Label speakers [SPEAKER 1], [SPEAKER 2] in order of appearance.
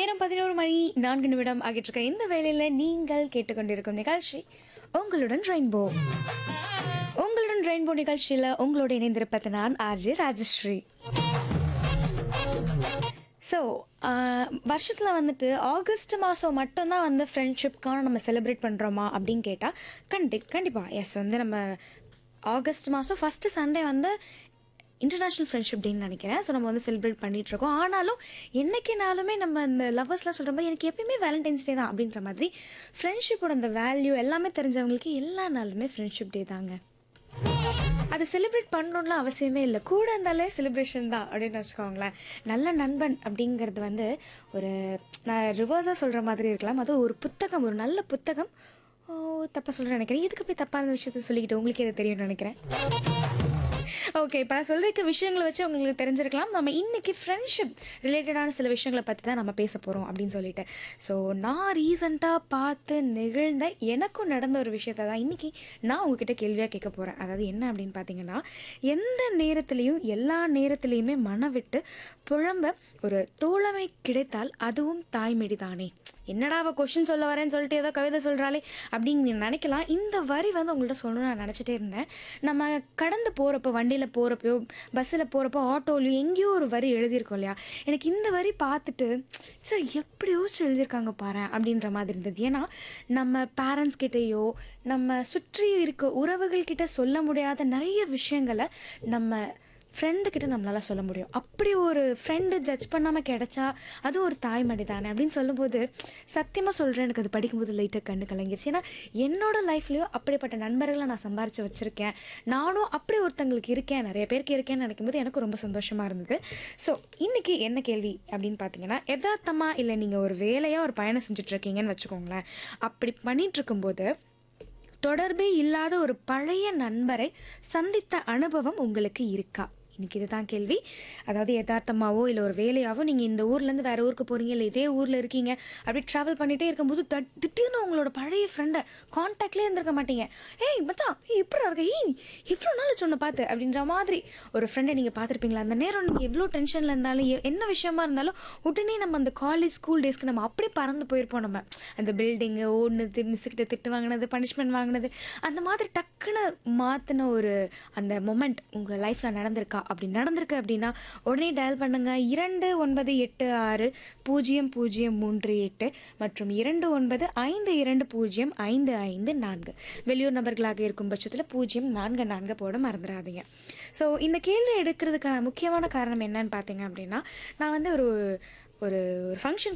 [SPEAKER 1] நேரம் பதினோரு மணி நான்கு நிமிடம் ஆகிட்டு இருக்க இந்த வேளையில நீங்கள் கேட்டுக்கொண்டிருக்கும் நிகழ்ச்சி உங்களுடன் ரெயின்போ உங்களுடன் ரெயின்போ நிகழ்ச்சியில உங்களோட இணைந்திருப்பது நான் ஆர்ஜே ராஜஸ்ரீ ஸோ வருஷத்தில் வந்துட்டு ஆகஸ்ட் மாதம் மட்டும்தான் வந்து ஃப்ரெண்ட்ஷிப்க்கான நம்ம செலிப்ரேட் பண்ணுறோமா அப்படின்னு கேட்டால் கண்டி கண்டிப்பாக எஸ் வந்து நம்ம ஆகஸ்ட் மாதம் ஃபஸ்ட்டு சண்டே வந்து இன்டர்நேஷ்னல் ஃப்ரெண்ட்ஷிப் டேன்னு நினைக்கிறேன் ஸோ நம்ம வந்து செலிப்ரேட் பண்ணிட்டு இருக்கோம் ஆனாலும் என்னைக்குனாலுமே நம்ம இந்த லவ்வர்ஸ்லாம் சொல்கிற மாதிரி எனக்கு எப்பயுமே வேலண்டைன்ஸ் டே தான் அப்படின்ற மாதிரி ஃப்ரெண்ட்ஷிப்போட அந்த வேல்யூ எல்லாமே தெரிஞ்சவங்களுக்கு எல்லா நாளுமே ஃப்ரெண்ட்ஷிப் டே தாங்க அதை செலிப்ரேட் பண்ணணும்லாம் அவசியமே இல்லை கூட இருந்தாலே செலிப்ரேஷன் தான் அப்படின்னு வச்சுக்கோங்களேன் நல்ல நண்பன் அப்படிங்கிறது வந்து ஒரு நான் ரிவர்ஸாக சொல்கிற மாதிரி இருக்கலாம் அது ஒரு புத்தகம் ஒரு நல்ல புத்தகம் ஓ தப்பாக சொல்கிறேன் நினைக்கிறேன் எதுக்கு போய் தப்பான விஷயத்த சொல்லிக்கிட்டு உங்களுக்கு எது தெரியும்னு நினைக்கிறேன் ஓகே இப்போ நான் சொல்லிருக்க விஷயங்களை வச்சு உங்களுக்கு தெரிஞ்சிருக்கலாம் நம்ம இன்னைக்கு ஃப்ரெண்ட்ஷிப் ரிலேட்டடான சில விஷயங்களை பற்றி தான் நம்ம பேச போகிறோம் அப்படின்னு சொல்லிட்டு ஸோ நான் ரீசண்டாக பார்த்து நிகழ்ந்த எனக்கும் நடந்த ஒரு விஷயத்தை தான் இன்னைக்கு நான் உங்ககிட்ட கேள்வியாக கேட்க போகிறேன் அதாவது என்ன அப்படின்னு பார்த்தீங்கன்னா எந்த நேரத்துலையும் எல்லா நேரத்துலையுமே மனம் விட்டு புழம்ப ஒரு தோழமை கிடைத்தால் அதுவும் தாய்மொழி தானே என்னடா அவள் கொஷின் சொல்ல வரேன்னு சொல்லிட்டு ஏதோ கவிதை சொல்கிறாளே அப்படின்னு நீ நினைக்கலாம் இந்த வரி வந்து உங்கள்கிட்ட சொல்லணும்னு நான் நினச்சிட்டே இருந்தேன் நம்ம கடந்து போகிறப்போ வண்டியில் போகிறப்போ பஸ்ஸில் போகிறப்போ ஆட்டோலையும் எங்கேயோ ஒரு வரி எழுதியிருக்கோம் இல்லையா எனக்கு இந்த வரி பார்த்துட்டு சே எப்படி யோசிச்சு எழுதியிருக்காங்க பாரு அப்படின்ற மாதிரி இருந்தது ஏன்னா நம்ம பேரண்ட்ஸ் கிட்டேயோ நம்ம சுற்றி இருக்க உறவுகள் கிட்ட சொல்ல முடியாத நிறைய விஷயங்களை நம்ம ஃப்ரெண்டு கிட்ட நம்மளால சொல்ல முடியும் அப்படி ஒரு ஃப்ரெண்டு ஜட்ஜ் பண்ணாமல் கிடைச்சா அது ஒரு தாய்மடி தானே அப்படின்னு சொல்லும்போது சத்தியமாக சொல்கிறேன் எனக்கு அது படிக்கும்போது லைட்டாக கண்ணு கலங்கிருச்சு ஏன்னா என்னோட லைஃப்லேயும் அப்படிப்பட்ட நண்பர்களை நான் சம்பாரித்து வச்சுருக்கேன் நானும் அப்படி ஒருத்தங்களுக்கு இருக்கேன் நிறைய பேருக்கு இருக்கேன்னு நினைக்கும் போது எனக்கு ரொம்ப சந்தோஷமாக இருந்தது ஸோ இன்றைக்கி என்ன கேள்வி அப்படின்னு பார்த்தீங்கன்னா யதார்த்தமாக இல்லை நீங்கள் ஒரு வேலையாக ஒரு பயணம் செஞ்சுட்ருக்கீங்கன்னு வச்சுக்கோங்களேன் அப்படி பண்ணிட்டு இருக்கும்போது தொடர்பே இல்லாத ஒரு பழைய நண்பரை சந்தித்த அனுபவம் உங்களுக்கு இருக்கா இன்னைக்கு இதுதான் கேள்வி அதாவது யதார்த்தமாவோ இல்லை ஒரு வேலையாவோ நீங்கள் இந்த ஊர்லேருந்து வேற ஊருக்கு போகிறீங்க இல்லை இதே ஊரில் இருக்கீங்க அப்படி ட்ராவல் பண்ணிகிட்டே இருக்கும்போது தட் திடீர்னு உங்களோட பழைய ஃப்ரெண்டை காண்டாக்ட்லேயே இருந்திருக்க மாட்டீங்க ஏய் மச்சான் ஏய் எப்படி இருக்க ஏய் இவ்வளோ நாள் சொன்ன பார்த்து அப்படின்ற மாதிரி ஒரு ஃப்ரெண்டை நீங்கள் பார்த்துருப்பீங்களா அந்த நேரம் நீங்கள் எவ்வளோ டென்ஷனில் இருந்தாலும் எ- என்ன விஷயமா இருந்தாலும் உடனே நம்ம அந்த காலேஜ் ஸ்கூல் டேஸ்க்கு நம்ம அப்படியே பறந்து போயிருப்போம் நம்ம அந்த பில்டிங்கு ஓடுனது மிஸ்ஸுக்கிட்ட திட்டு வாங்கினது பனிஷ்மெண்ட் வாங்கினது அந்த மாதிரி டக்குன்னு மாற்றின ஒரு அந்த மொமெண்ட் உங்கள் லைஃப்பில் நடந்திருக்கா அப்படி நடந்திருக்கு அப்படின்னா உடனே டயல் பண்ணுங்க இரண்டு ஒன்பது எட்டு ஆறு பூஜ்ஜியம் பூஜ்ஜியம் மூன்று எட்டு மற்றும் இரண்டு ஒன்பது ஐந்து இரண்டு பூஜ்ஜியம் ஐந்து ஐந்து நான்கு வெளியூர் நபர்களாக இருக்கும் பட்சத்தில் பூஜ்ஜியம் நான்கு நான்கு போட மறந்துடாதீங்க ஸோ இந்த கேள்வி எடுக்கிறதுக்கான முக்கியமான காரணம் என்னன்னு பார்த்தீங்க அப்படின்னா நான் வந்து ஒரு ஒரு ஒரு ஃபங்க்ஷன்